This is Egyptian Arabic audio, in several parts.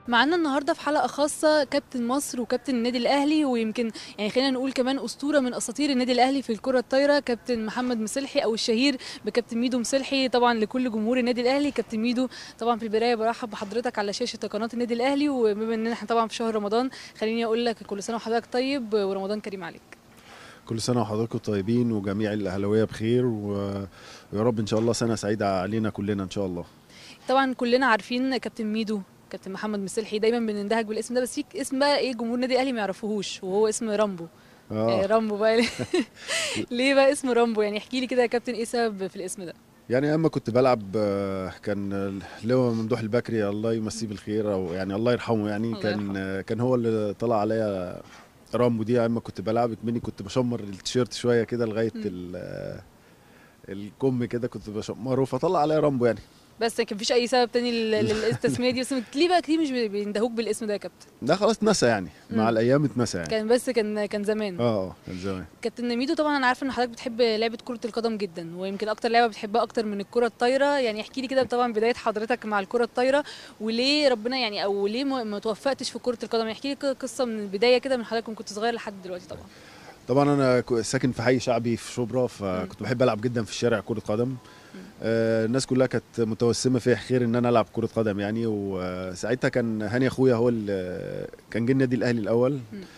معانا النهارده في حلقه خاصه كابتن مصر وكابتن النادي الاهلي ويمكن يعني خلينا نقول كمان اسطوره من اساطير النادي الاهلي في الكره الطايره كابتن محمد مسلحي او الشهير بكابتن ميدو مسلحي طبعا لكل جمهور النادي الاهلي كابتن ميدو طبعا في البدايه برحب بحضرتك على شاشه قناه النادي الاهلي وبما ان احنا طبعا في شهر رمضان خليني اقول لك كل سنه وحضرتك طيب ورمضان كريم عليك كل سنة وحضراتكم طيبين وجميع الأهلاوية بخير و- ويا رب إن شاء الله سنة سعيدة علينا كلنا إن شاء الله طبعا كلنا عارفين كابتن ميدو كابتن محمد مسلحي دايما بنندهج بالاسم ده بس في اسم بقى ايه جمهور النادي الاهلي ما يعرفوهوش وهو اسم رامبو آه. آه. رامبو بقى ليه- ليه بقى اسم رامبو يعني احكي لي كده يا كابتن ايه سبب في الاسم ده يعني أما كنت بلعب آه، كان لواء ممدوح البكري الله يمسيه بالخير أو يعني الله يرحمه يعني الله كان يرحمه. آه، كان هو اللي طلع عليا رامبو دي أما كنت بلعب مني كنت بشمر التيشيرت شوية كده لغاية مم. ال- آه، الكم كده كنت بشمره فطلع عليا رامبو يعني بس كان مفيش اي سبب تاني لل- للتسميه دي بس ليه بقى كتير مش بيندهوك بالاسم ده يا كابتن ده خلاص اتنسى يعني مع مم. الأيام اتنسى يعني كان بس كان كان زمان اه اه كان زمان كابتن ميدو طبعا انا عارفه ان حضرتك بتحب لعبه كره القدم جدا ويمكن اكتر لعبه بتحبها اكتر من الكره الطايره يعني احكي لي كده طبعا بدايه حضرتك مع الكره الطايره وليه ربنا يعني او ليه ما ما توفقتش في كره القدم يعني احكي لي كده قصه من البدايه كده من حضرتك كنت صغير لحد دلوقتي طبعا طبعا انا ك- ساكن في حي شعبي في شبرا فكنت بحب العب جدا في الشارع كره قدم آه، الناس كلها كانت متوسمه فيها خير ان انا العب كره قدم يعني وساعتها كان هاني اخويا هو اللي كان جه النادي الاهلي الاول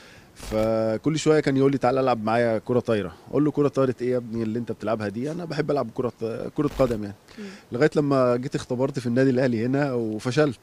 فكل شويه كان يقول لي تعالى العب معايا كره طايره اقول له كره طايره ايه يا ابني اللي انت بتلعبها دي انا بحب العب كره كره قدم يعني مم. لغايه لما جيت اختبرت في النادي الاهلي هنا وفشلت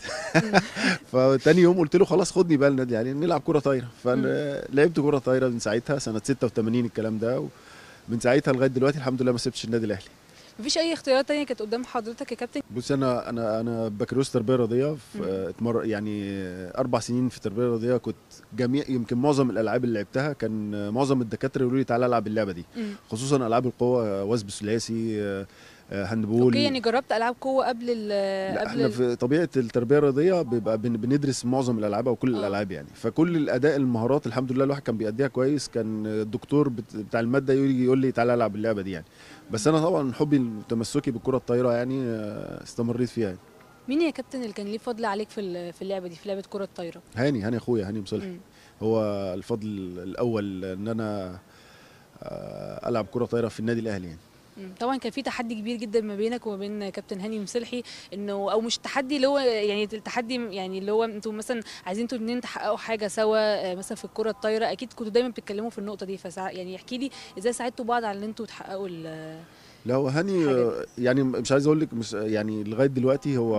فتاني يوم قلت له خلاص خدني بقى النادي الاهلي نلعب كره طايره فلعبت كره طايره من ساعتها سنه 86 الكلام ده من ساعتها لغايه دلوقتي الحمد لله ما سبتش النادي الاهلي مفيش اي اختيارات تانية كانت قدام حضرتك يا كابتن بص انا انا انا بكالوريوس تربيه رياضيه مم. في اتمر يعني اربع سنين في التربيه الرياضيه كنت جميع يمكن معظم الالعاب اللي لعبتها كان معظم الدكاتره يقولوا لي تعالى العب اللعبه دي مم. خصوصا العاب القوه وثب ثلاثي آه، آه، هاندبول اوكي يعني جربت العاب قوه قبل ال لا قبل احنا ال- في طبيعه التربيه الرياضيه بيبقى بن- بندرس معظم الالعاب او كل آه. الالعاب يعني فكل الاداء المهارات الحمد لله الواحد كان بيأديها كويس كان الدكتور بت- بتاع الماده يجي يقول لي تعالى العب اللعبه دي يعني بس انا طبعا حبي وتمسكي بالكره الطايره يعني آه، استمريت فيها يعني. مين يا كابتن اللي كان ليه فضل عليك في ال- في اللعبه دي في لعبه كره الطايره هاني هاني اخويا هاني مصلحي مم. هو الفضل الاول ان انا آه، العب كره طايره في النادي الاهلي يعني مم. طبعا كان في تحدي كبير جدا ما بينك وما بين كابتن هاني مسلحي انه او مش تحدي اللي هو يعني التحدي يعني اللي هو انتوا مثلا عايزين انتوا الاثنين تحققوا حاجه سوا آه، مثلا في الكره الطايره اكيد كنتوا دايما بتتكلموا في النقطه دي فسع يعني احكي لي ازاي ساعدتوا بعض على ان انتوا تحققوا ال- لا هو هاني حاجة. آه، يعني مش عايز اقول لك مش يعني لغايه دلوقتي هو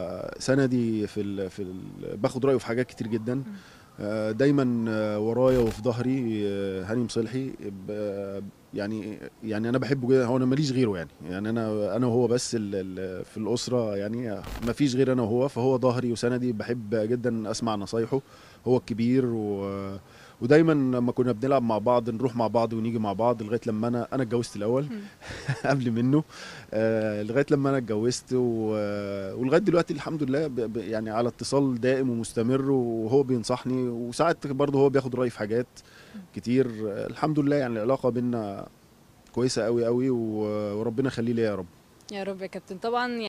سندي في ال في ال باخد رايه في حاجات كتير جدا آه، دايما آه، ورايا وفي ظهري آه، هاني مصلحي ب- يعني يعني انا بحبه جدا هو انا ماليش غيره يعني يعني انا انا وهو بس ال ال في الاسره يعني ما فيش غير انا وهو فهو ظهري وسندي بحب جدا اسمع نصايحه هو الكبير و ودايما لما كنا بنلعب مع بعض نروح مع بعض ونيجي مع بعض لغايه لما انا انا اتجوزت الاول مم. قبل منه آه لغايه لما انا اتجوزت و... ولغايه دلوقتي الحمد لله ب... ب... يعني على اتصال دائم ومستمر وهو بينصحني وساعات برضه هو بياخد رايي في حاجات كتير آه الحمد لله يعني العلاقه بينا كويسه قوي قوي و... وربنا يخليه ليا يا رب يا رب يا كابتن طبعا